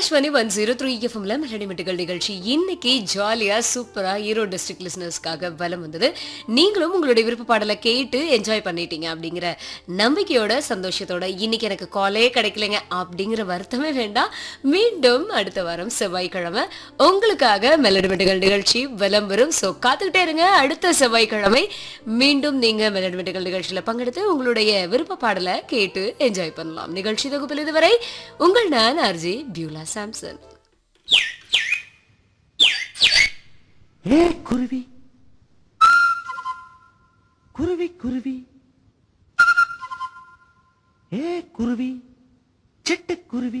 Akashvani one zero three எஃப்எம்ல மெலடிமெட்டுகள் நிகழ்ச்சி இன்னைக்கு ஜாலியா சூப்பரா ஈரோடு டிஸ்ட்ரிக்ட் லிசனர்ஸ்க்காக வலம் வந்தது நீங்களும் உங்களுடைய விருப்ப பாடலை கேட்டு என்ஜாய் பண்ணிட்டீங்க அப்படிங்கிற நம்பிக்கையோட சந்தோஷத்தோட இன்னைக்கு எனக்கு காலே கிடைக்கலைங்க அப்படிங்கிற வருத்தமே வேண்டாம் மீண்டும் அடுத்த வாரம் செவ்வாய்க்கிழமை உங்களுக்காக மெலடிமெட்டுகள் நிகழ்ச்சி வலம் வரும் ஸோ காத்துக்கிட்டே இருங்க அடுத்த செவ்வாய்க்கிழமை மீண்டும் நீங்க மெலடிமெட்டுகள் நிகழ்ச்சியில பங்கெடுத்து உங்களுடைய விருப்ப பாடலை கேட்டு என்ஜாய் பண்ணலாம் நிகழ்ச்சி தொகுப்பில் இதுவரை உங்கள் நான் ஆர்ஜி பியூலா சாம்சன் ஏ குருவி குருவி குருவி ஏ குருவி